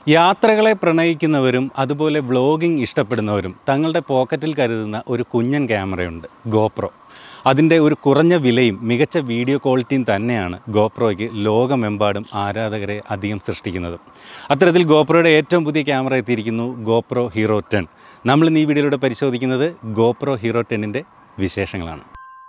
യാത്രകളെ പ്രണയിക്കുന്നവരും അതുപോലെ വ്ളോഗിംഗ് ഇഷ്ടപ്പെടുന്നവരും തങ്ങളുടെ പോക്കറ്റിൽ കരുതുന്ന ഒരു കുഞ്ഞൻ ക്യാമറയുണ്ട് ഗോപ്രോ അതിൻ്റെ ഒരു കുറഞ്ഞ വിലയും മികച്ച വീഡിയോ ക്വാളിറ്റിയും തന്നെയാണ് ഗോപ്രോയ്ക്ക് ലോകമെമ്പാടും ആരാധകരെ അധികം സൃഷ്ടിക്കുന്നത് അത്തരത്തിൽ ഗോപ്രോയുടെ ഏറ്റവും പുതിയ ക്യാമറ എത്തിയിരിക്കുന്നു ഗോപ്രോ ഹീറോ ടെൻ നമ്മൾ ഇന്ന് ഈ വീഡിയോയിലൂടെ പരിശോധിക്കുന്നത് ഗോപ്രോ ഹീറോ ടെന്നിൻ്റെ വിശേഷങ്ങളാണ്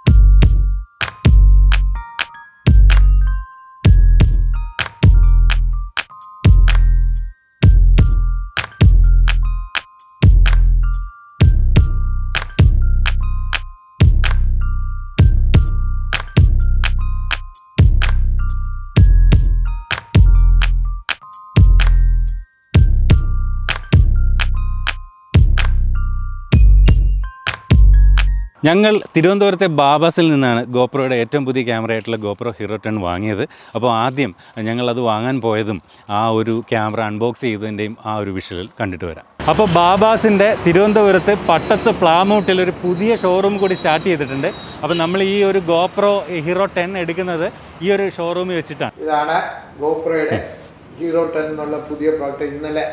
ഞങ്ങൾ തിരുവനന്തപുരത്തെ ബാബാസിൽ നിന്നാണ് ഗോപ്രോയുടെ ഏറ്റവും പുതിയ ക്യാമറയായിട്ടുള്ള ഗോപ്രോ ഹീറോ ടെൻ വാങ്ങിയത് അപ്പോൾ ആദ്യം ഞങ്ങളത് വാങ്ങാൻ പോയതും ആ ഒരു ക്യാമറ അൺബോക്സ് ചെയ്തതിൻ്റെയും ആ ഒരു വിഷ്വൽ കണ്ടിട്ട് വരാം അപ്പോൾ ബാബാസിൻ്റെ തിരുവനന്തപുരത്ത് പട്ടത്ത് പ്ലാമൂട്ടിൽ ഒരു പുതിയ ഷോറൂം കൂടി സ്റ്റാർട്ട് ചെയ്തിട്ടുണ്ട് അപ്പോൾ നമ്മൾ ഈ ഒരു ഗോപ്രോ ഹീറോ ടെൻ എടുക്കുന്നത് ഈ ഒരു ഷോറൂമിൽ വെച്ചിട്ടാണ് ഇതാണ് ഗോപ്രോയുടെ ഹീറോ ടെൻ എന്നുള്ള പുതിയ പ്രോഡക്റ്റ് ഇന്നലെ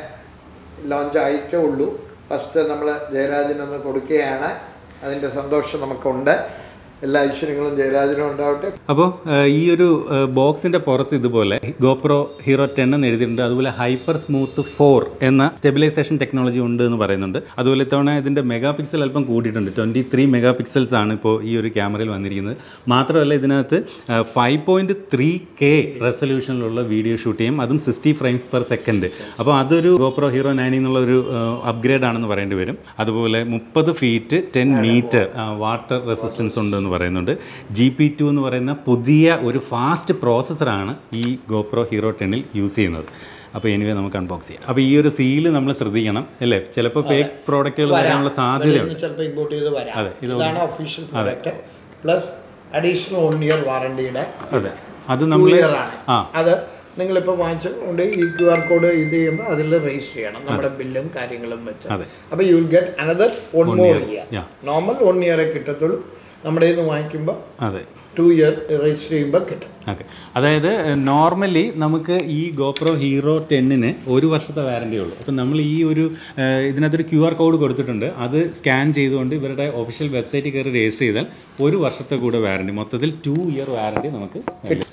ലോഞ്ച് ആയിട്ടേ ഉള്ളൂ ഫസ്റ്റ് നമ്മൾ ജയരാജനൊന്ന് കൊടുക്കുകയാണ് അതിൻ്റെ സന്തോഷം നമുക്കുണ്ട് എല്ലാ ഐശ്വര്യങ്ങളും ജയരാജനും ഉണ്ടാവട്ടെ അപ്പോൾ ഈ ഒരു ബോക്സിൻ്റെ പുറത്ത് ഇതുപോലെ ഗോപ്രോ ഹീറോ ടെൻ എന്ന് എഴുതിയിട്ടുണ്ട് അതുപോലെ ഹൈപ്പർ സ്മൂത്ത് ഫോർ എന്ന സ്റ്റെബിലൈസേഷൻ ടെക്നോളജി ഉണ്ട് എന്ന് പറയുന്നുണ്ട് അതുപോലെ ഇത്തവണ ഇതിൻ്റെ മെഗാ പിക്സൽ അല്പം കൂട്ടിയിട്ടുണ്ട് ട്വൻറ്റി ത്രീ മെഗാ പിക്സൽസ് ആണ് ഇപ്പോൾ ഈ ഒരു ക്യാമറയിൽ വന്നിരിക്കുന്നത് മാത്രമല്ല ഇതിനകത്ത് ഫൈവ് പോയിൻറ്റ് ത്രീ കെ റെസൊല്യൂഷനിലുള്ള വീഡിയോ ഷൂട്ട് ചെയ്യും അതും സിക്സ്റ്റി ഫ്രെയിംസ് പെർ സെക്കൻഡ് അപ്പോൾ അതൊരു ഗോപ്രോ ഹീറോ നയൻ എന്നുള്ള ഒരു അപ്ഗ്രേഡ് ആണെന്ന് പറയേണ്ടി വരും അതുപോലെ മുപ്പത് feet ten metre water resistance ഉണ്ട് എന്ന് പറയുന്നുണ്ട് ജി പി ടു എന്ന് പറയുന്ന പുതിയ ഒരു ഫാസ്റ്റ് പ്രോസസ്സറാണ് ഈ ഗോപ്രോ ഹീറോ ടെന്നിൽ യൂസ് ചെയ്യുന്നത് അപ്പോൾ എനിവേ നമുക്ക് അൺബോക്സ് ചെയ്യാം അപ്പോൾ ഈ ഒരു സീല് നമ്മൾ ശ്രദ്ധിക്കണം അല്ലേ ചിലപ്പോൾ ഫേക്ക് പ്രോഡക്റ്റുകൾ വരാനുള്ള സാധ്യതയുണ്ട് ചിലപ്പോൾ ഇമ്പോർട്ട് ചെയ്ത് വരാം അതെ, ഇത് ഇതാണ് official product plus additional one year വാറണ്ടിയുടെ അതെ അത് ടു നമ്മൾ ഇയർ ആണ് ആ. അത് നിങ്ങളിപ്പോൾ വാങ്ങിച്ചുകൊണ്ട് ഈ ക്യു ആർ കോഡ് ഇത് ചെയ്യുമ്പോൾ അതിൽ രജിസ്റ്റർ ചെയ്യണം നമ്മുടെ ബില്ലും കാര്യങ്ങളും വെച്ച് അതെ. അപ്പോൾ you will get another one more year Yeah. Normal one ഇയറേ കിട്ടത്തുള്ളൂ നമ്മുടെ നിന്ന് വാങ്ങിക്കുമ്പോൾ അതെ ടു ഇയർ രജിസ്റ്റർ ചെയ്യുമ്പോൾ കിട്ടും ഓക്കെ അതായത് നോർമലി നമുക്ക് ഈ ഗോപ്രോ ഹീറോ ടെന്നിന് ഒരു വർഷത്തെ വാറണ്ടി ഉള്ളൂ അപ്പം നമ്മൾ ഈ ഒരു ഏഹ്, ഇതിനകത്തൊരു ക്യു ആർ കോഡ് കൊടുത്തിട്ടുണ്ട് അത് സ്കാൻ ചെയ്തുകൊണ്ട് ഇവരുടെ ഒഫീഷ്യൽ വെബ്സൈറ്റിൽ കയറി രജിസ്റ്റർ ചെയ്താൽ ഒരു വർഷത്തെ കൂടെ വാറണ്ടി മൊത്തത്തിൽ ടു ഇയർ വാറണ്ടി നമുക്ക് ലഭിക്കും.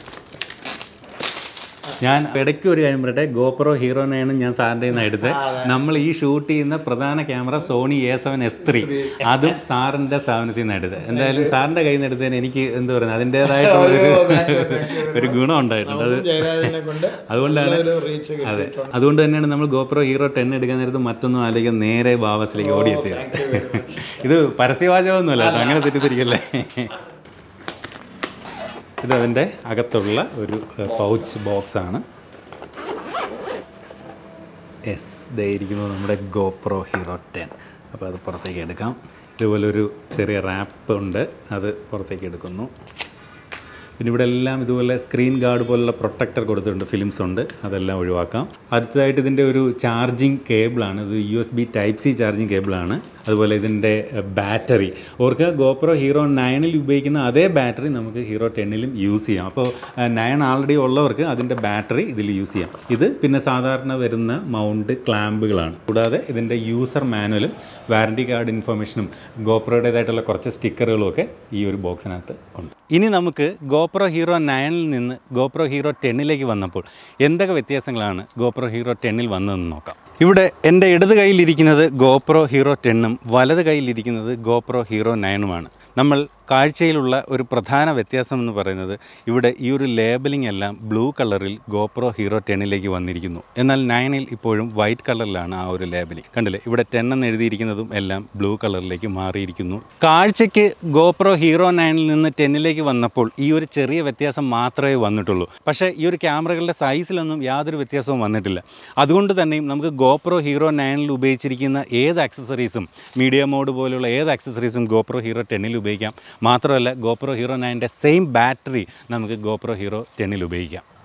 ഞാൻ ഇടയ്ക്ക് ഒരു കാര്യം പറയട്ടെ ഗോപ്രോ ഹീറോ നയനും ഞാൻ സാറിൻ്റെ നിന്ന് എടുത്ത് നമ്മൾ ഈ ഷൂട്ട് ചെയ്യുന്ന പ്രധാന camera Sony A seven S three അതും സാറിൻ്റെ സ്ഥാപനത്തിൽ നിന്ന് എടുത്ത് എന്തായാലും സാറിൻ്റെ കയ്യിൽ നിന്ന് എടുത്തതിന് എനിക്ക് എന്താ പറയുന്നത് അതിൻ്റേതായിട്ടുള്ള ഒരു ഒരു ഗുണം ഉണ്ടായിട്ടുണ്ട് അത് ജയരാജനെ കൊണ്ട് അതുകൊണ്ടാണ് ഒരു റീച്ച് അതെ അതുകൊണ്ട് തന്നെയാണ് നമ്മൾ ഗോപ്രോ ഹീറോ ടെൻ എടുക്കാൻ നേരത്ത് മറ്റൊന്നും ആലോചിക്കാൻ നേരെ ബാബാസിലേക്ക് ഓടിയെത്തിയത് ഇത് പരസ്യവാചകമൊന്നുമല്ല കേട്ടോ അങ്ങനെ തെറ്റിദ്ധരിക്കല്ലേ ഇത് അതിൻ്റെ അകത്തുള്ള ഒരു പൗച്ച് ബോക്സ് ആണ് യെസ് ദേ ഇരിക്കുന്നത് നമ്മുടെ ഗോപ്രോ ഹീറോ ടെൻ അപ്പോൾ അത് പുറത്തേക്ക് എടുക്കാം ഇതുപോലെ ഒരു ചെറിയ റാപ്പ് ഉണ്ട് അത് പുറത്തേക്ക് എടുക്കുന്നു പിന്നെ ഇവിടെ എല്ലാം ഇതുപോലെ സ്ക്രീൻ ഗാർഡ് പോലുള്ള പ്രൊട്ടക്ടർ കൊടുത്തിട്ടുണ്ട് ഫിലിംസ് ഉണ്ട് അതെല്ലാം ഒഴിവാക്കാം അടുത്തതായിട്ട് ഇതിൻ്റെ ഒരു ചാർജിങ് കേബിളാണ് ഇത് U S B type C charging കേബിളാണ് അതുപോലെ ഇതിൻ്റെ ബാറ്ററി ഓർക്ക് ഗോപ്രോ ഹീറോ നയനിൽ ഉപയോഗിക്കുന്ന അതേ ബാറ്ററി നമുക്ക് ഹീറോ ടെന്നിലും യൂസ് ചെയ്യാം അപ്പോൾ നയൻ ആൾറെഡി ഉള്ളവർക്ക് അതിൻ്റെ ബാറ്ററി ഇതിൽ യൂസ് ചെയ്യാം ഇത് പിന്നെ സാധാരണ വരുന്ന മൗണ്ട് ക്ലാമ്പുകളാണ് കൂടാതെ ഇതിൻ്റെ യൂസർ മാനുവലും വാറണ്ടി കാർഡ് ഇൻഫർമേഷനും ഗോപ്രോയുടേതായിട്ടുള്ള കുറച്ച് സ്റ്റിക്കറുകളും ഒക്കെ ഈ ഒരു ബോക്സിനകത്ത് ഉണ്ട് ഇനി നമുക്ക് ഗോപ്രോ ഹീറോ നയനിൽ നിന്ന് ഗോപ്രോ ഹീറോ ടെന്നിലേക്ക് വന്നപ്പോൾ എന്തൊക്കെ വ്യത്യാസങ്ങളാണ് ഗോപ്രോ ഹീറോ ടെന്നിൽ വന്നതെന്ന് നോക്കാം ഇവിടെ എൻ്റെ ഇടത് കയ്യിലിരിക്കുന്നത് ഗോപ്രോ ഹീറോ ടെണ്ണും വലത് കയ്യിലിരിക്കുന്നത് ഗോപ്രോ ഹീറോ നയനുമാണ് നമ്മൾ കാഴ്ചയിലുള്ള ഒരു പ്രധാന വ്യത്യാസം എന്ന് പറയുന്നത് ഇവിടെ ഈ ഒരു ലേബലിംഗ് എല്ലാം ബ്ലൂ കളറിൽ ഗോപ്രോ ഹീറോ ടെന്നിലേക്ക് വന്നിരിക്കുന്നു എന്നാൽ നയനിൽ ഇപ്പോഴും വൈറ്റ് കളറിലാണ് ആ ഒരു ലേബലിംഗ് കണ്ടില്ലേ ഇവിടെ ടെൻ എന്ന് എഴുതിയിരിക്കുന്നതും എല്ലാം ബ്ലൂ കളറിലേക്ക് മാറിയിരിക്കുന്നു കാഴ്ചയ്ക്ക് ഗോപ്രോ ഹീറോ നയനിൽ നിന്ന് ടെന്നിലേക്ക് വന്നപ്പോൾ ഈ ഒരു ചെറിയ വ്യത്യാസം മാത്രമേ വന്നിട്ടുള്ളൂ പക്ഷേ ഈ ഒരു ക്യാമറകളുടെ സൈസിലൊന്നും യാതൊരു വ്യത്യാസവും വന്നിട്ടില്ല അതുകൊണ്ട് തന്നെയും നമുക്ക് ഗോപ്രോ ഹീറോ നയനിൽ ഉപയോഗിച്ചിരിക്കുന്ന ഏത് ആക്സസറീസും മീഡിയ മോഡ് പോലുള്ള ഏത് ആക്സസറീസും ഗോപ്രോ ഹീറോ ടെന്നിൽ ഉപയോഗിക്കാം മാത്രമല്ല ഗോപ്രോ ഹീറോ നയൻ്റെ സെയിം ബാറ്ററി നമുക്ക് ഗോപ്രോ ഹീറോ ടെന്നിൽ ഉപയോഗിക്കാം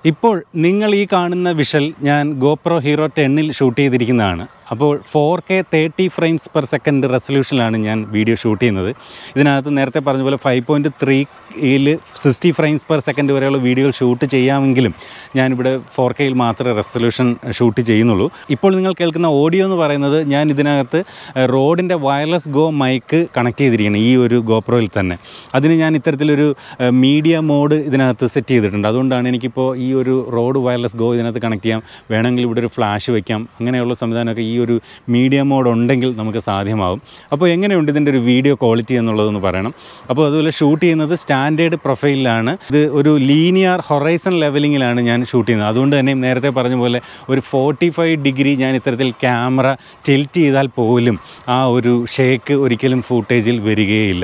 ഇപ്പോൾ നിങ്ങൾ ഈ കാണുന്ന വിഷൽ ഞാൻ ഗോപ്രോ ഹീറോ ടെന്നിൽ ഷൂട്ട് ചെയ്തിരിക്കുന്നതാണ് അപ്പോൾ four K thirty frames per second റെസൊല്യൂഷനിലാണ് ഞാൻ വീഡിയോ ഷൂട്ട് ചെയ്യുന്നത് ഇതിനകത്ത് നേരത്തെ പറഞ്ഞ പോലെ ഫൈവ് പോയിൻറ്റ് ത്രീയിൽ സിക്സ്റ്റി ഫ്രെയിംസ് പെർ സെക്കൻഡ് വരെയുള്ള വീഡിയോകൾ ഷൂട്ട് ചെയ്യാമെങ്കിലും ഞാനിവിടെ ഫോർ കെയിൽ മാത്രമേ റെസൊല്യൂഷൻ ഷൂട്ട് ചെയ്യുന്നുള്ളൂ ഇപ്പോൾ നിങ്ങൾ കേൾക്കുന്ന ഓഡിയോ എന്ന് പറയുന്നത് ഞാൻ ഇതിനകത്ത് റോഡിൻ്റെ വയർലെസ് ഗോ മൈക്ക് കണക്ട് ചെയ്തിരിക്കുകയാണ് ഈ ഒരു ഗോപ്രോയിൽ തന്നെ അതിന് ഞാൻ ഇത്തരത്തിലൊരു മീഡിയ മോഡ് ഇതിനകത്ത് സെറ്റ് ചെയ്തിട്ടുണ്ട് അതുകൊണ്ടാണ് എനിക്കിപ്പോൾ ഈ ഒരു റോഡ് വയർലെസ് ഗോ ഇതിനകത്ത് കണക്ട് ചെയ്യാം വേണമെങ്കിൽ ഇവിടെ ഒരു ഫ്ലാഷ് വയ്ക്കാം അങ്ങനെയുള്ള സംവിധാനമൊക്കെ ഈ ഒരു മീഡിയ മോഡ് ഉണ്ടെങ്കിൽ നമുക്ക് സാധ്യമാവും അപ്പോൾ എങ്ങനെയുണ്ട് ഇതിൻ്റെ ഒരു വീഡിയോ ക്വാളിറ്റി എന്നുള്ളതെന്ന് പറയണം അപ്പോൾ അതുപോലെ ഷൂട്ട് ചെയ്യുന്നത് സ്റ്റാൻഡേർഡ് പ്രൊഫൈലിലാണ് ഇത് ഒരു ലീനിയർ ഹൊറൈസൺ ലെവലിങ്ങിലാണ് ഞാൻ ഷൂട്ട് ചെയ്യുന്നത് അതുകൊണ്ട് തന്നെ നേരത്തെ പറഞ്ഞ പോലെ ഒരു ഫോർട്ടി ഫൈവ് ഡിഗ്രി ഞാൻ ഇത്തരത്തിൽ ക്യാമറ ടിൽറ്റ് ചെയ്താൽ പോലും ആ ഒരു ഷേക്ക് ഒരിക്കലും ഫൂട്ടേജിൽ വരികയില്ല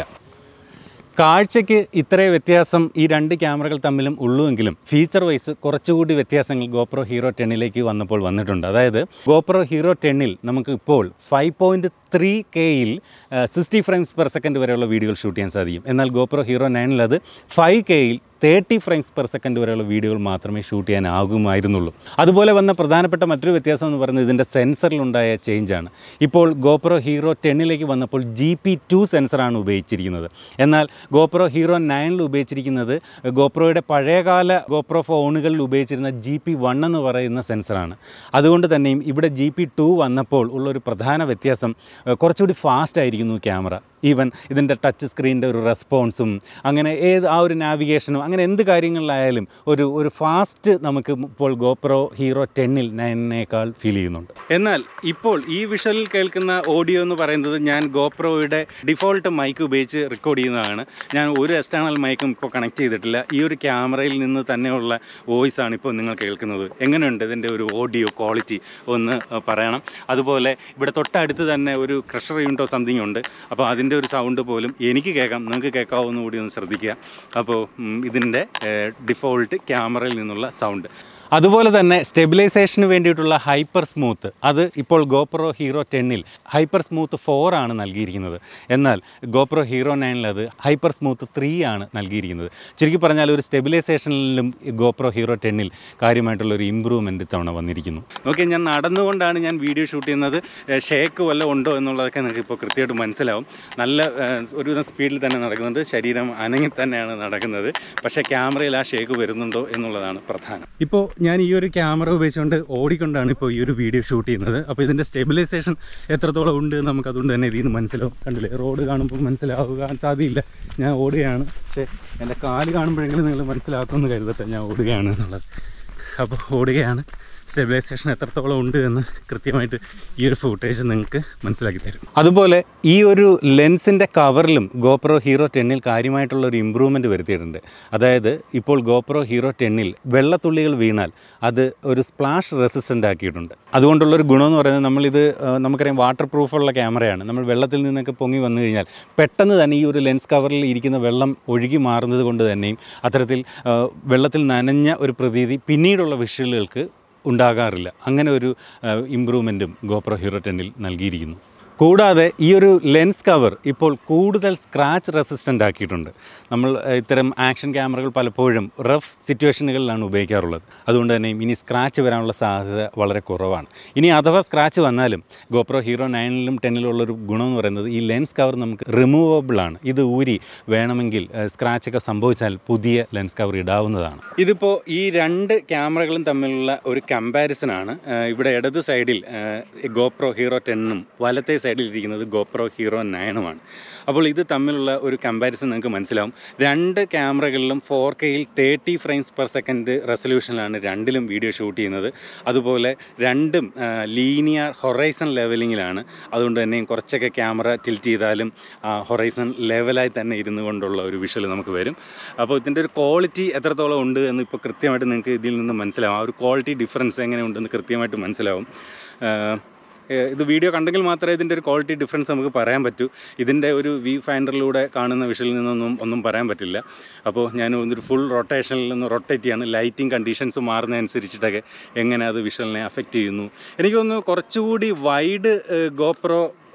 കാഴ്ചയ്ക്ക് ഇത്രേ വ്യത്യാസം ഈ രണ്ട് ക്യാമറകൾ തമ്മിലും ഉള്ളുവെങ്കിലും ഫീച്ചർ വൈസ് കുറച്ചുകൂടി വ്യത്യാസങ്ങൾ ഗോപ്രോ ഹീറോ ടെന്നിലേക്ക് വന്നപ്പോൾ വന്നിട്ടുണ്ട് അതായത് ഗോപ്രോ ഹീറോ ടെന്നിൽ നമുക്ക് ഇപ്പോൾ ഫൈവ് പോയിൻറ്റ് ത്രീ കെയിൽ സിക്സ്റ്റി ഫ്രെയിംസ് പെർ സെക്കൻഡ് വരെയുള്ള വീഡിയോകൾ ഷൂട്ട് ചെയ്യാൻ സാധിക്കും എന്നാൽ ഗോപ്രോ ഹീറോ നയനിൽ അത് ഫൈവ് കെയിൽ തേർട്ടി ഫ്രെയിംസ് പെർ സെക്കൻഡ് വരെയുള്ള വീഡിയോകൾ മാത്രമേ ഷൂട്ട് ചെയ്യാനാകുമായിരുന്നുള്ളൂ അതുപോലെ വന്ന പ്രധാനപ്പെട്ട മറ്റൊരു വ്യത്യാസം എന്ന് പറയുന്നത് ഇതിൻ്റെ സെൻസറിലുണ്ടായ ചേഞ്ചാണ് ഇപ്പോൾ ഗോപ്രോ ഹീറോ ടെന്നിലേക്ക് വന്നപ്പോൾ ജി പി ടു സെൻസറാണ് ഉപയോഗിച്ചിരിക്കുന്നത് എന്നാൽ ഗോപ്രോ ഹീറോ നയനിൽ ഉപയോഗിച്ചിരിക്കുന്നത് ഗോപ്രോയുടെ പഴയകാല ഗോപ്രോ ഫോണുകളിൽ ഉപയോഗിച്ചിരുന്ന ജി പി വൺ എന്ന് പറയുന്ന സെൻസറാണ് അതുകൊണ്ട് തന്നെയും ഇവിടെ ജി പി ടു വന്നപ്പോൾ ഉള്ളൊരു പ്രധാന വ്യത്യാസം ഏഹ്, കുറച്ചുകൂടി ഫാസ്റ്റ് ആയിരിക്കുന്നു ക്യാമറ ഈവൻ ഇതിൻ്റെ ടച്ച് സ്ക്രീനിൻ്റെ ഒരു റെസ്പോൺസും അങ്ങനെ ഏത് ആ ഒരു നാവിഗേഷനും അങ്ങനെ എന്ത് കാര്യങ്ങളിലായാലും ഒരു ഒരു ഫാസ്റ്റ് നമുക്ക് ഇപ്പോൾ ഗോപ്രോ ഹീറോ ടെന്നിൽ നയനേക്കാൾ ഫീൽ ചെയ്യുന്നുണ്ട് എന്നാൽ ഇപ്പോൾ ഈ വിഷ്വലിൽ കേൾക്കുന്ന ഓഡിയോ എന്ന് പറയുന്നത് ഞാൻ ഗോപ്രോയുടെ ഡിഫോൾട്ട് മൈക്ക് ഉപയോഗിച്ച് റെക്കോർഡ് ചെയ്യുന്നതാണ് ഞാൻ ഒരു എക്സ്റ്റേണൽ മൈക്കും ഇപ്പോൾ കണക്ട് ചെയ്തിട്ടില്ല ഈ ഒരു ക്യാമറയിൽ നിന്ന് തന്നെയുള്ള വോയിസ് ആണ് ഇപ്പോൾ നിങ്ങൾ കേൾക്കുന്നത് എങ്ങനെയുണ്ട് ഇതിൻ്റെ ഒരു ഓഡിയോ ക്വാളിറ്റി ഒന്ന് അഹ്, പറയണം അതുപോലെ ഇവിടെ തൊട്ടടുത്ത് തന്നെ ഒരു ക്രഷർ യൂണിറ്റോ സംതിങ് ഉണ്ട് അപ്പോൾ അതിൻ്റെ ഒരു സൗണ്ട് പോലും എനിക്ക് കേൾക്കാം നിങ്ങൾക്ക് കേൾക്കാവുന്ന കൂടി ഒന്ന് ശ്രദ്ധിക്കുക അപ്പോൾ ഉം, ഇതിൻ്റെ ഡിഫോൾട്ട് ക്യാമറയിൽ നിന്നുള്ള സൗണ്ട് അതുപോലെ തന്നെ സ്റ്റെബിലൈസേഷന് വേണ്ടിയിട്ടുള്ള ഹൈപ്പർ സ്മൂത്ത് അത് ഇപ്പോൾ ഗോപ്രോ ഹീറോ ടെന്നിൽ ഹൈപ്പർ സ്മൂത്ത് ഫോർ ആണ് നൽകിയിരിക്കുന്നത് എന്നാൽ ഗോപ്രോ ഹീറോ നയനിൽ അത് ഹൈപ്പർ സ്മൂത്ത് ത്രീ ആണ് നൽകിയിരിക്കുന്നത് ചുരുക്കി പറഞ്ഞാൽ ഒരു സ്റ്റെബിലൈസേഷനിലും ഗോപ്രോ ഹീറോ ടെന്നിൽ കാര്യമായിട്ടുള്ള ഒരു ഇമ്പ്രൂവ്മെൻറ്റ് ഇത്തവണ വന്നിരിക്കുന്നു ഓക്കെ ഞാൻ നടന്നുകൊണ്ടാണ് ഞാൻ വീഡിയോ ഷൂട്ട് ചെയ്യുന്നത് ഷേക്ക് വല്ലതും ഉണ്ടോ എന്നുള്ളതൊക്കെ നിങ്ങൾക്ക് ഇപ്പോൾ കൃത്യമായിട്ട് മനസ്സിലാവും നല്ല ഏഹ്, ഒരുവിധം സ്പീഡിൽ തന്നെ നടക്കുന്നുണ്ട് ശരീരം അനങ്ങി തന്നെയാണ് നടക്കുന്നത് പക്ഷേ ക്യാമറയിൽ ആ ഷേക്ക് വരുന്നുണ്ടോ എന്നുള്ളതാണ് പ്രധാനം ഇപ്പോൾ ഞാൻ ഈ ഒരു ക്യാമറ ഉപയോഗിച്ചുകൊണ്ട് ഓടിക്കൊണ്ടാണ് ഇപ്പോൾ ഈ ഒരു വീഡിയോ ഷൂട്ട് ചെയ്യുന്നത് അപ്പോൾ ഇതിൻ്റെ സ്റ്റെബിലൈസേഷൻ എത്രത്തോളം ഉണ്ട് എന്ന് നമുക്ക് അതുകൊണ്ട് തന്നെ ഇതിൽ നിന്ന് മനസ്സിലാവും കണ്ടില്ലേ റോഡ് കാണുമ്പോൾ മനസ്സിലാവുക സാധ്യയില്ല ഞാൻ ഓടുകയാണ് പക്ഷേ എൻ്റെ കാല് കാണുമ്പോഴെങ്കിലും നിങ്ങൾ മനസ്സിലാക്കുമെന്ന് കരുതട്ടെ ഞാൻ ഓടുകയാണ് എന്നുള്ളത് അപ്പോൾ ഓടുകയാണ് സ്റ്റെബിലൈസേഷൻ എത്രത്തോളം ഉണ്ട് എന്ന് കൃത്യമായിട്ട് ഈ ഒരു ഫുട്ടേജ് നിങ്ങൾക്ക് മനസ്സിലാക്കി തരും അതുപോലെ ഈ ഒരു ലെൻസിൻ്റെ കവറിലും ഗോപ്രോ ഹീറോ ടെന്നിൽ കാര്യമായിട്ടുള്ള ഒരു ഇമ്പ്രൂവ്മെൻറ്റ് വരുത്തിയിട്ടുണ്ട് അതായത് ഇപ്പോൾ ഗോപ്രോ ഹീറോ ടെന്നിൽ വെള്ളത്തുള്ളികൾ വീണാൽ അത് ഒരു സ്പ്ലാഷ് റെസിസ്റ്റൻ്റ് ആക്കിയിട്ടുണ്ട് അതുകൊണ്ടുള്ള ഒരു ഗുണമെന്ന് പറയുന്നത് നമ്മളിത് ആ, നമുക്കറിയാം വാട്ടർ പ്രൂഫുള്ള ക്യാമറയാണ് നമ്മൾ വെള്ളത്തിൽ നിന്നൊക്കെ പൊങ്ങി വന്നു കഴിഞ്ഞാൽ പെട്ടെന്ന് തന്നെ ഈ ഒരു ലെൻസ് കവറിൽ ഇരിക്കുന്ന വെള്ളം ഒഴുകി മാറുന്നത് കൊണ്ട് തന്നെയും അത്തരത്തിൽ ആ, വെള്ളത്തിൽ നനഞ്ഞ ഒരു പ്രതീതി പിന്നീടുള്ള വിഷ്വലുകൾക്ക് ഉണ്ടാകാറില്ല അങ്ങനെ ഒരു ഇമ്പ്രൂവ്മെൻറ്റും ഗോപ്രോ ഹീറോ ടെന്നിൽ നൽകിയിരിക്കുന്നു കൂടാതെ ഈ ഒരു ലെൻസ് കവർ ഇപ്പോൾ കൂടുതൽ സ്ക്രാച്ച് റെസിസ്റ്റൻ്റ് ആക്കിയിട്ടുണ്ട് നമ്മൾ ഏഹ്, ഇത്തരം ആക്ഷൻ ക്യാമറകൾ പലപ്പോഴും റഫ് സിറ്റുവേഷനുകളിലാണ് ഉപയോഗിക്കാറുള്ളത് അതുകൊണ്ട് തന്നെ ഇനി സ്ക്രാച്ച് വരാനുള്ള സാധ്യത വളരെ കുറവാണ് ഇനി അഥവാ സ്ക്രാച്ച് വന്നാലും ഗോപ്രോ ഹീറോ നയനിലും ടെന്നിലും ഉള്ളൊരു ഗുണമെന്ന് പറയുന്നത് ഈ ലെൻസ് കവർ നമുക്ക് റിമൂവബിൾ ആണ് ഇത് ഊരി വേണമെങ്കിൽ സ്ക്രാച്ച് ഒക്കെ സംഭവിച്ചാൽ പുതിയ ലെൻസ് കവർ ഇടാവുന്നതാണ് ഇതിപ്പോൾ ഈ രണ്ട് ക്യാമറകളും തമ്മിലുള്ള ഒരു കമ്പാരിസൺ ആണ് ഏഹ് ഇവിടെ ഇടത് സൈഡിൽ ഗോപ്രോ ഹീറോ ടെണ്ണും വലത്തെ സൈഡിൽ ഇരിക്കുന്നത് ഗോപ്രോ ഹീറോ നയനുമാണ് അപ്പോൾ ഇത് തമ്മിലുള്ള ഒരു കമ്പാരിസൺ നിങ്ങൾക്ക് മനസ്സിലാവും രണ്ട് ക്യാമറകളിലും ഫോർ കെയിൽ തേർട്ടി ഫ്രെയിംസ് പെർ സെക്കൻഡ് റെസൊല്യൂഷനിലാണ് രണ്ടിലും വീഡിയോ ഷൂട്ട് ചെയ്യുന്നത് അതുപോലെ രണ്ടും ലീനിയർ ഹൊറൈസൺ ലെവലിങ്ങിലാണ് അതുകൊണ്ട് തന്നെ കുറച്ചൊക്കെ ക്യാമറ ടിൽറ്റ് ചെയ്താലും ഹൊറൈസൺ ലെവലായി തന്നെ ഇരുന്നു കൊണ്ടുള്ള ഒരു വിഷ്വൽ നമുക്ക് വരും അപ്പോൾ ഇതിൻ്റെ ഒരു ക്വാളിറ്റി എത്രത്തോളം ഉണ്ട് എന്ന് ഇപ്പോൾ കൃത്യമായിട്ട് നിങ്ങൾക്ക് ഇതിൽ നിന്ന് മനസ്സിലാവും ആ ഒരു ക്വാളിറ്റി ഡിഫറൻസ് എങ്ങനെ ഉണ്ടെന്ന് കൃത്യമായിട്ട് മനസ്സിലാവും ആഹ് ഏഹ് ഇത് വീഡിയോ കണ്ടെങ്കിൽ മാത്രമേ ഇതിൻ്റെ ഒരു ക്വാളിറ്റി ഡിഫറൻസ് നമുക്ക് പറയാൻ പറ്റൂ ഇതിൻ്റെ ഒരു വി ഫൈൻഡറിലൂടെ കാണുന്ന വിഷയിൽ നിന്നൊന്നും ഒന്നും പറയാൻ പറ്റില്ല അപ്പോൾ ഞാൻ ഒരു ഫുൾ റൊട്ടേഷനിൽ നിന്ന് റൊട്ടേറ്റ് ചെയ്യാണ് ലൈറ്റിംഗ് കണ്ടീഷൻസ് മാറുന്നതനുസരിച്ചിട്ടൊക്കെ എങ്ങനെ അത് വിഷ്വലിനെ അഫക്റ്റ് ചെയ്യുന്നു എനിക്ക് തോന്നുന്നു കുറച്ചുകൂടി വൈഡ് ഗോപ്രോ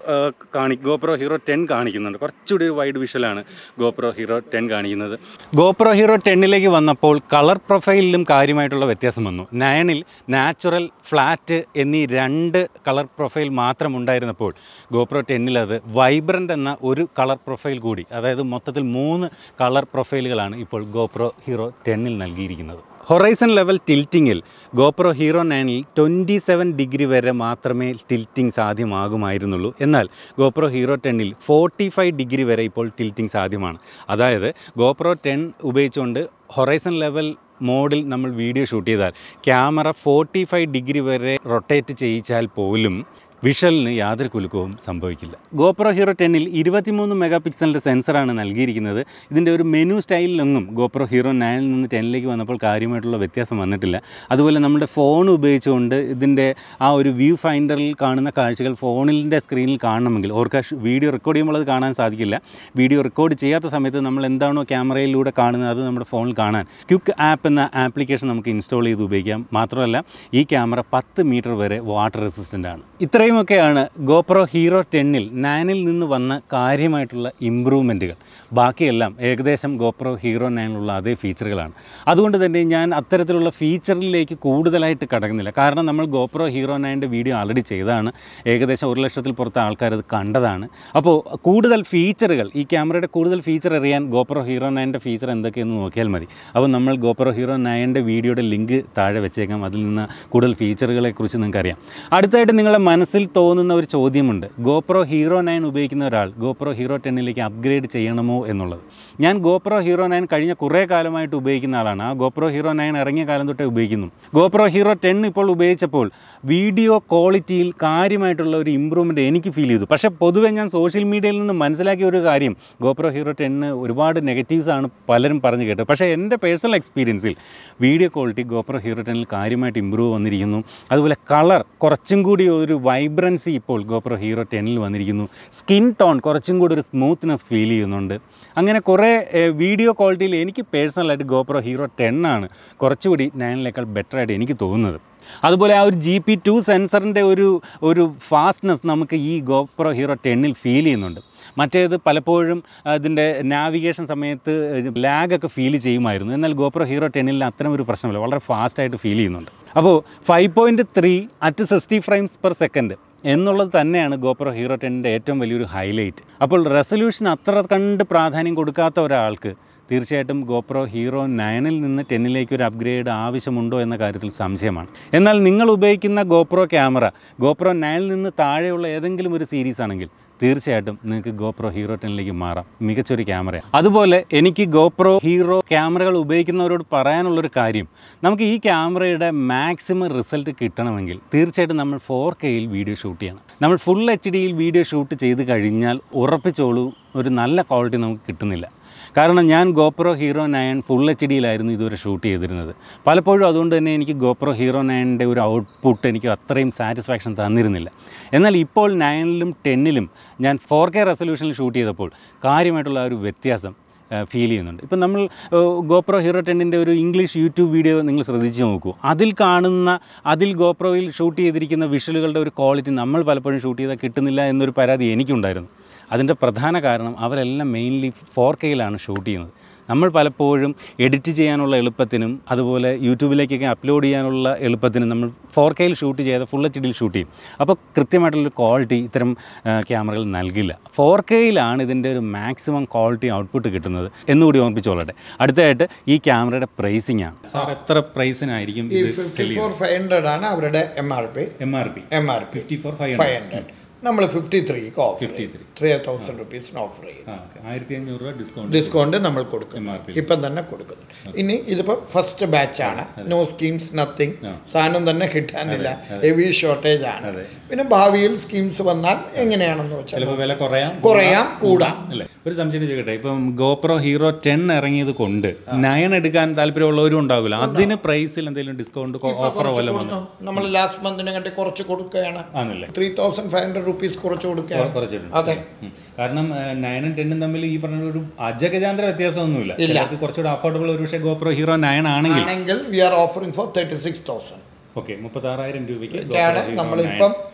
കാണി ഗോപ്രോ ഹീറോ ടെൻ കാണിക്കുന്നുണ്ട് കുറച്ചുകൂടി ഒരു വൈഡ് വിഷ്വലാണ് ഗോപ്രോ ഹീറോ ടെൻ കാണിക്കുന്നത് ഗോപ്രോ ഹീറോ ടെന്നിലേക്ക് വന്നപ്പോൾ കളർ പ്രൊഫൈലിലും കാര്യമായിട്ടുള്ള വ്യത്യാസം വന്നു നയനിൽ നാച്ചുറൽ ഫ്ലാറ്റ് എന്നീ രണ്ട് കളർ പ്രൊഫൈൽ മാത്രം ഉണ്ടായിരുന്നപ്പോൾ ഗോപ്രോ ടെന്നിൽ അത് വൈബ്രൻ്റ് എന്ന ഒരു കളർ പ്രൊഫൈൽ കൂടി അതായത് മൊത്തത്തിൽ മൂന്ന് കളർ പ്രൊഫൈലുകളാണ് ഇപ്പോൾ ഗോപ്രോ ഹീറോ ടെന്നിൽ നൽകിയിരിക്കുന്നത് ഹൊറൈസൺ ലെവൽ ടിൽറ്റിങ്ങിൽ ഗോപ്രോ ഹീറോ നയനിൽ ട്വൻറ്റി സെവൻ ഡിഗ്രി വരെ മാത്രമേ ടിൽറ്റിംഗ് സാധ്യമാകുമായിരുന്നുള്ളൂ എന്നാൽ ഗോപ്രോ ഹീറോ ടെന്നിൽ ഫോർട്ടി ഫൈവ് ഡിഗ്രി വരെ ഇപ്പോൾ ടിൽറ്റിംഗ് സാധ്യമാണ് അതായത് ഗോപ്രോ ടെൻ ഉപയോഗിച്ചുകൊണ്ട് ഹൊറൈസൺ ലെവൽ മോഡിൽ നമ്മൾ വീഡിയോ ഷൂട്ട് ചെയ്താൽ ക്യാമറ ഫോർട്ടി ഫൈവ് ഡിഗ്രി വരെ റൊട്ടേറ്റ് ചെയ്യിച്ചാൽ പോലും വിഷ്വലിന് യാതൊരു കുലുക്കവും സംഭവിക്കില്ല ഗോപ്രോ ഹീറോ ടെന്നിൽ ഇരുപത്തിമൂന്ന് മെഗാ പിക്സലിൻ്റെ സെൻസറാണ് നൽകിയിരിക്കുന്നത് ഇതിൻ്റെ ഒരു മെനു സ്റ്റൈലിലൊന്നും ഗോപ്രോ ഹീറോ നയനിൽ നിന്ന് ടെന്നിലേക്ക് വന്നപ്പോൾ കാര്യമായിട്ടുള്ള വ്യത്യാസം വന്നിട്ടില്ല അതുപോലെ നമ്മുടെ ഫോൺ ഉപയോഗിച്ചുകൊണ്ട് ഇതിൻ്റെ ആ ഒരു വ്യൂ ഫൈൻഡറിൽ കാണുന്ന കാഴ്ചകൾ ഫോണിൻ്റെ സ്ക്രീനിൽ കാണണമെങ്കിൽ ഓർക്ക വീഡിയോ റെക്കോർഡ് ചെയ്യുമ്പോൾ അത് കാണാൻ സാധിക്കില്ല വീഡിയോ റെക്കോർഡ് ചെയ്യാത്ത സമയത്ത് നമ്മൾ എന്താണോ ക്യാമറയിലൂടെ കാണുന്നത് അത് നമ്മുടെ ഫോണിൽ കാണാൻ ക്യുക്ക് ആപ്പ് എന്ന ആപ്ലിക്കേഷൻ നമുക്ക് ഇൻസ്റ്റാൾ ചെയ്ത് ഉപയോഗിക്കാം മാത്രമല്ല ഈ ക്യാമറ പത്ത് മീറ്റർ വരെ വാട്ടർ റെസിസ്റ്റൻ്റ് ആണ് ഇത്രയുമൊക്കെയാണ് ഗോപ്രോ ഹീറോ ടെന്നിൽ നയനിൽ നിന്ന് വന്ന കാര്യമായിട്ടുള്ള ഇമ്പ്രൂവ്മെൻറ്റുകൾ ബാക്കിയെല്ലാം ഏകദേശം ഗോപ്രോ ഹീറോ നയനിലുള്ള അതേ ഫീച്ചറുകളാണ് അതുകൊണ്ട് തന്നെ ഞാൻ അത്തരത്തിലുള്ള ഫീച്ചറിലേക്ക് കൂടുതലായിട്ട് കടക്കുന്നില്ല കാരണം നമ്മൾ ഗോപ്രോ ഹീറോ നയൻ്റെ വീഡിയോ ആൾറെഡി ചെയ്തതാണ് ഏകദേശം ഒരു ലക്ഷത്തിൽ പുറത്ത് ആൾക്കാർ അത് കണ്ടതാണ് അപ്പോൾ കൂടുതൽ ഫീച്ചറുകൾ ഈ ക്യാമറയുടെ കൂടുതൽ ഫീച്ചർ അറിയാൻ ഗോപ്രോ ഹീറോ നയൻ്റെ ഫീച്ചർ എന്തൊക്കെയെന്ന് നോക്കിയാൽ മതി അപ്പോൾ നമ്മൾ ഗോപ്രോ ഹീറോ നയൻ്റെ വീഡിയോയുടെ ലിങ്ക് താഴെ വെച്ചേക്കാം അതിൽ നിന്ന് കൂടുതൽ ഫീച്ചറുകളെ കുറിച്ച് നിങ്ങൾക്ക് അറിയാം അടുത്തായിട്ട് നിങ്ങളുടെ മനസ്സിൽ തോന്നുന്ന ഒരു ചോദ്യമുണ്ട് ഗോപ്രോ ഹീറോ നയൻ ഉപയോഗിക്കുന്ന ഒരാൾ ഗോപ്രോ ഹീറോ ടെന്നിലേക്ക് അപ്ഗ്രേഡ് ചെയ്യണമോ എന്നുള്ളത് ഞാൻ ഗോപ്രോ ഹീറോ നയൻ കഴിഞ്ഞ കുറേ കാലമായിട്ട് ഉപയോഗിക്കുന്ന ആളാണ് ആ ഗോപ്രോ ഹീറോ നയൻ ഇറങ്ങിയ കാലം തൊട്ടേ ഉപയോഗിക്കുന്നു ഗോപ്രോ ഹീറോ ടെൻ ഇപ്പോൾ ഉപയോഗിച്ചപ്പോൾ വീഡിയോ ക്വാളിറ്റിയിൽ കാര്യമായിട്ടുള്ള ഒരു ഇമ്പ്രൂവ്മെൻറ്റ് എനിക്ക് ഫീൽ ചെയ്തു പക്ഷേ പൊതുവെ ഞാൻ സോഷ്യൽ മീഡിയയിൽ നിന്ന് മനസ്സിലാക്കിയ ഒരു കാര്യം ഗോപ്രോ ഹീറോ ടെന്നിന് ഒരുപാട് നെഗറ്റീവ്സ് ആണ് പലരും പറഞ്ഞു കേട്ടത് പക്ഷേ എൻ്റെ പേഴ്സണൽ എക്സ്പീരിയൻസിൽ വീഡിയോ ക്വാളിറ്റി ഗോപ്രോ ഹീറോ ടെന്നിൽ കാര്യമായിട്ട് ഇമ്പ്രൂവ് വന്നിരിക്കുന്നു അതുപോലെ കളർ കുറച്ചും കൂടി ഒരു വൈബ്രൻസി ഇപ്പോൾ ഗോപ്രോ ഹീറോ ടെന്നിൽ വന്നിരിക്കുന്നു സ്കിൻ ടോൺ കുറച്ചും കൂടി ഒരു സ്മൂത്ത്നെസ് ഫീൽ ചെയ്യുന്നുണ്ട് അങ്ങനെ കുറേ ഏഹ്, വീഡിയോ ക്വാളിറ്റിയിൽ എനിക്ക് പേഴ്സണലായിട്ട് ഗോപ്രോ ഹീറോ ടെൻ ആണ് കുറച്ചുകൂടി നയനിലേക്കാൾ ബെറ്റർ ആയിട്ട് എനിക്ക് തോന്നുന്നത് അതുപോലെ ആ ഒരു ജി പി ടു സെൻസറിൻ്റെ ഒരു ഒരു ഫാസ്റ്റ്നെസ് നമുക്ക് ഈ ഗോപ്രോ ഹീറോ ടെന്നിൽ ഫീൽ ചെയ്യുന്നുണ്ട് മറ്റേത് പലപ്പോഴും അതിൻ്റെ നാവിഗേഷൻ സമയത്ത് ലാഗൊക്കെ ഫീൽ ചെയ്യുമായിരുന്നു എന്നാൽ ഗോപ്രോ ഹീറോ ടെന്നിൽ അത്തരം ഒരു പ്രശ്നമില്ല വളരെ ഫാസ്റ്റായിട്ട് ഫീൽ ചെയ്യുന്നുണ്ട് അപ്പോൾ five point three at sixty frames per second എന്നുള്ളത് തന്നെയാണ് ഗോപ്രോ ഹീറോ ടെന്നിൻ്റെ ഏറ്റവും വലിയൊരു ഹൈലൈറ്റ് അപ്പോൾ റെസൊല്യൂഷൻ അത്ര കണ്ട് പ്രാധാന്യം കൊടുക്കാത്ത ഒരാൾക്ക് തീർച്ചയായിട്ടും ഗോപ്രോ ഹീറോ നയനിൽ നിന്ന് ടെന്നിലേക്ക് ഒരു അപ്ഗ്രേഡ് ആവശ്യമുണ്ടോ എന്ന കാര്യത്തിൽ സംശയമാണ് എന്നാൽ നിങ്ങൾ ഉപയോഗിക്കുന്ന ഗോപ്രോ ക്യാമറ ഗോപ്രോ നയനിൽ നിന്ന് താഴെയുള്ള ഏതെങ്കിലും ഒരു സീരീസ് ആണെങ്കിൽ തീർച്ചയായിട്ടും നിങ്ങൾക്ക് ഗോപ്രോ ഹീറോ ടെന്നിലേക്ക് മാറാം മികച്ചൊരു ക്യാമറ അതുപോലെ എനിക്ക് ഗോപ്രോ ഹീറോ ക്യാമറകൾ ഉപയോഗിക്കുന്നവരോട് പറയാനുള്ളൊരു കാര്യം നമുക്ക് ഈ ക്യാമറയുടെ മാക്സിമം റിസൾട്ട് കിട്ടണമെങ്കിൽ തീർച്ചയായിട്ടും നമ്മൾ ഫോർ കെയിൽ വീഡിയോ ഷൂട്ട് ചെയ്യണം നമ്മൾ ഫുൾ എച്ച് ഡിയിൽ വീഡിയോ ഷൂട്ട് ചെയ്ത് കഴിഞ്ഞാൽ ഉറപ്പിച്ചോളൂ ഒരു നല്ല ക്വാളിറ്റി നമുക്ക് കിട്ടുന്നില്ല കാരണം ഞാൻ GoPro hero nine full H ഡിയിലായിരുന്നു ഇതുവരെ ഷൂട്ട് ചെയ്തിരുന്നത് പലപ്പോഴും അതുകൊണ്ട് തന്നെ എനിക്ക് ഗോപ്രോ ഹീറോ നയൻ്റെ ഒരു ഔട്ട്പുട്ട് എനിക്ക് അത്രയും സാറ്റിസ്ഫാക്ഷൻ തന്നിരുന്നില്ല എന്നാൽ ഇപ്പോൾ നയനിലും ടെന്നിലും ഞാൻ ഫോർ കെ റെസൊല്യൂഷനിൽ ഷൂട്ട് ചെയ്തപ്പോൾ കാര്യമായിട്ടുള്ള ആ ഒരു വ്യത്യാസം ഫീൽ ചെയ്യുന്നുണ്ട് ഇപ്പം നമ്മൾ ഗോപ്രോ ഹീറോ ടെന്നിൻ്റെ ഒരു ഇംഗ്ലീഷ് യൂട്യൂബ് വീഡിയോ നിങ്ങൾ ശ്രദ്ധിച്ച് നോക്കൂ അതിൽ കാണുന്ന അതിൽ ഗോപ്രോയിൽ ഷൂട്ട് ചെയ്തിരിക്കുന്ന വിഷ്വലുകളുടെ ഒരു ക്വാളിറ്റി നമ്മൾ പലപ്പോഴും ഷൂട്ട് ചെയ്താൽ കിട്ടുന്നില്ല എന്നൊരു പരാതി എനിക്കുണ്ടായിരുന്നു അതിൻ്റെ പ്രധാന കാരണം അവരെല്ലാം മെയിൻലി ഫോർ കെയിലാണ് ഷൂട്ട് ചെയ്യുന്നത് നമ്മൾ പലപ്പോഴും എഡിറ്റ് ചെയ്യാനുള്ള എളുപ്പത്തിനും അതുപോലെ യൂട്യൂബിലേക്കൊക്കെ അപ്ലോഡ് ചെയ്യാനുള്ള എളുപ്പത്തിനും നമ്മൾ ഫോർ കെയിൽ ഷൂട്ട് ചെയ്ത് ഫുൾ എച്ച് ഡിയിൽ ഷൂട്ട് ചെയ്യും അപ്പോൾ കൃത്യമായിട്ടുള്ളൊരു ക്വാളിറ്റി ഇത്തരം ആ, ക്യാമറകൾ നൽകില്ല ഫോർ കെയിലാണ് ഇതിൻ്റെ ഒരു മാക്സിമം ക്വാളിറ്റി ഔട്ട്പുട്ട് കിട്ടുന്നത് എന്നുകൂടി ഓർമ്മിച്ചോളട്ടെ അടുത്തതായിട്ട് ഈ ക്യാമറയുടെ പ്രൈസിംഗ് ആണ് സാർ എത്ര പ്രൈസിനായിരിക്കും ഈ ഇത് ഫിഫ്റ്റി ഫോർ ഫൈവ് ഹൺഡ്രഡ് ആണ് അവരുടെ M R P M R P M R P fifty four five five hundred നമ്മൾ ഫിഫ്റ്റി ത്രീക്ക് ഓഫർ 53. ത്രീ തൗസൻഡ് റുപ്പീസിന് ഓഫർ ചെയ്യും ആ ആയിരത്തി അഞ്ഞൂറ് രൂപ ഡിസ്കൗണ്ട് ഡിസ്കൗണ്ട് നമ്മൾ കൊടുക്കും MRP. ഇപ്പം തന്നെ കൊടുക്കുന്നു ഇനി ഇതിപ്പോൾ ഫസ്റ്റ് ബാച്ചാണ് നോ സ്കീംസ് നത്തിങ് ആ. സാധനം തന്നെ കിട്ടാനില്ല ഹെവി ഷോർട്ടേജ് ആണ് അതെ. പിന്നെ ഭാവിയിൽ സ്കീംസ് വന്നാൽ എങ്ങനെയാണെന്ന് വെച്ചാൽ ചിലപ്പോൾ വില കുറയാം കുറയാം കൂടാം അല്ലേ ഒരു സംശയം ചോദിക്കട്ടെ ഇപ്പം ഗോപ്രോ ഹീറോ ടെൻ ഇറങ്ങിയത് കൊണ്ട് നയൻ എടുക്കാൻ താല്പര്യമുള്ളവരും ഉണ്ടാവില്ല അതിന് പ്രൈസിൽ എന്തെങ്കിലും ഡിസ്കൗണ്ട് ഓഫറോ വല്ലതും വന്നു നമ്മൾ ലാസ്റ്റ് മന്തിനെ കണ്ടി കുറച്ച് കൊടുക്കുകയാണ് ആണല്ലേ three thousand five hundred rupees കുറച്ച് കൊടുക്കുകയാണ് കുറച്ചിട്ടുണ്ട് അതെ ഉം. കാരണം നയനും ടെന്നും തമ്മിൽ ഈ പറഞ്ഞ ഒരു അജഗജാന്തര വ്യത്യാസമൊന്നുമില്ല ഇല്ല. ചിലർക്ക് കുറച്ചുകൂടെ അഫോർഡബിൾ ഒരു പക്ഷേ ഗോപ്രോ ഹീറോ നയൻ ആണെങ്കിൽ ആണെങ്കിൽ we are offering for thirty six thousand okay മുപ്പത്താറായിരം രൂപയ്ക്ക് ആണ് നമ്മളിപ്പം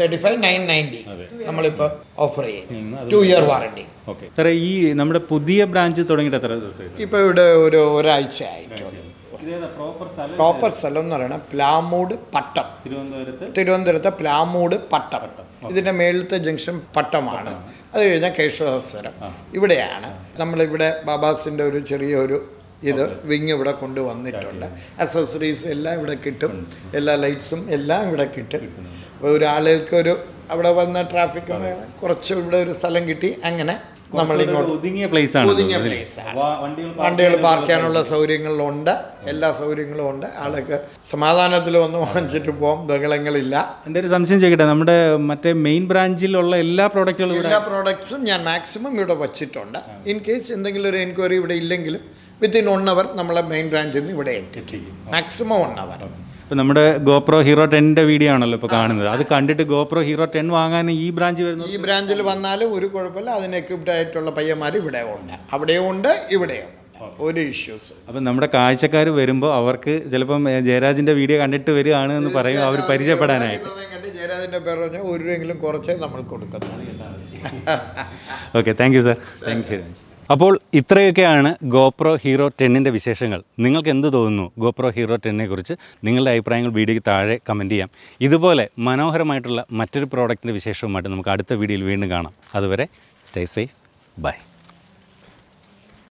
തേർട്ടി ഫൈവ് നയൻ നയൻറ്റി നമ്മളിപ്പോൾ ഓഫർ ഉം, ചെയ്യും അത് ടു ഇയർ വാറണ്ടി ഓക്കെ സാറേ ഈ നമ്മുടെ പുതിയ ബ്രാഞ്ച് തുടങ്ങിയിട്ട് എത്ര ദിവസമായി ഇപ്പോൾ ഇവിടെ ഒരു ഒരാഴ്ച ആയിട്ടുണ്ട് പ്രോപ്പർ സ്ഥലം പ്രോപ്പർ സ്ഥലം എന്ന് പറയുന്നത് പ്ലാമൂട് പട്ടം തിരുവനന്തപുരത്ത് തിരുവനന്തപുരത്തെ പ്ലാമൂട് പട്ടം ഇതിൻ്റെ മേളിലത്തെ ജംഗ്ഷൻ പട്ടമാണ് അത് കഴിഞ്ഞാൽ കേശവസ്വരം ഇവിടെയാണ് നമ്മളിവിടെ ബാബാസിൻ്റെ ഒരു ചെറിയൊരു ഇത് വിങ് ഇവിടെ കൊണ്ടുവന്നിട്ടുണ്ട് അക്സസറീസ് എല്ലാം ഇവിടെ കിട്ടും എല്ലാ ലൈറ്റ്സും എല്ലാം ഇവിടെ കിട്ടും അപ്പോൾ ഒരു ആളുകൾക്ക് ഒരു അവിടെ വന്ന ട്രാഫിക് കുറച്ച് ഇവിടെ ഒരു സ്ഥലം കിട്ടി അങ്ങനെ നമ്മൾ ഇങ്ങോട്ട് ഒതുങ്ങിയ പ്ലേസ് ആണ് ഒതുങ്ങിയ തോന്നുന്നു, place അല്ലേ? ആണ്. വാ- വണ്ടികൾ വണ്ടികൾ പാർക്ക് ചെയ്യാനുള്ള സൗകര്യങ്ങളുണ്ട് എല്ലാ സൗകര്യങ്ങളും ഉണ്ട് ആൾക്ക് സമാധാനത്തിൽ വന്ന് വാങ്ങിച്ചിട്ട് പോകാം ബഹളങ്ങളില്ല എൻ്റെ ഒരു സംശയം ചോദിക്കട്ടെ നമ്മുടെ മറ്റേ മെയിൻ ബ്രാഞ്ചിലുള്ള എല്ലാ പ്രോഡക്റ്റുകളും ഇവിടെ എല്ലാ പ്രോഡക്ട്സും ഞാൻ മാക്സിമം ഇവിടെ വച്ചിട്ടുണ്ട് ഇൻ കേസ് എന്തെങ്കിലും ഒരു എൻക്വയറി ഇവിടെ ഇല്ലെങ്കിലും വിത്തിൻ വൺ അവർ നമ്മളെ മെയിൻ ബ്രാഞ്ചിൽ നിന്ന് ഇവിടെ എത്തിക്കും മാക്സിമം വൺ അവർ ഇപ്പം നമ്മുടെ ഗോപ്രോ ഹീറോ ടെന്നിൻ്റെ വീഡിയോ ആണല്ലോ ഇപ്പോൾ കാണുന്നത് അത് കണ്ടിട്ട് ഗോപ്രോ ഹീറോ ടെൻ വാങ്ങാൻ ഈ ബ്രാഞ്ച് വരുന്നത് ഈ ബ്രാഞ്ചിൽ വന്നാലും ഒരു കുഴപ്പമില്ല അതിന് എക്വിപ്ഡ് ആയിട്ടുള്ള പയ്യന്മാർ ഇവിടെ ഉണ്ട് അവിടെയും ഉണ്ട് ഇവിടെയും ഉണ്ട് ഒരു ഇഷ്യൂസ് അപ്പം നമ്മുടെ കാഴ്ചക്കാർ വരുമ്പോൾ അവർക്ക് ചിലപ്പം ഏ, ജയരാജിൻ്റെ വീഡിയോ കണ്ടിട്ട് വരികയാണ് എന്ന് പറയും അവർ പരിചയപ്പെടാനായിട്ട് കണ്ട് ജയരാജൻ്റെ പേര് പറഞ്ഞാൽ ഒരു രൂപയെങ്കിലും കുറച്ചേ നമ്മൾ കൊടുക്കത്തുള്ളൂ okay thank you sir thank you അപ്പോൾ ഇത്രയൊക്കെയാണ് ഗോപ്രോ ഹീറോ ടെന്നിൻ്റെ വിശേഷങ്ങൾ നിങ്ങൾക്ക് എന്ത് തോന്നുന്നു ഗോപ്രോ ഹീറോ ടെന്നിനെ കുറിച്ച് നിങ്ങളുടെ അഭിപ്രായങ്ങൾ വീഡിയോയ്ക്ക് താഴെ കമൻറ്റ് ചെയ്യാം ഇതുപോലെ മനോഹരമായിട്ടുള്ള മറ്റൊരു പ്രോഡക്റ്റിൻ്റെ വിശേഷവുമായിട്ട് നമുക്ക് അടുത്ത വീഡിയോയിൽ വീണ്ടും കാണാം അതുവരെ സ്റ്റേ സേഫ് ബൈ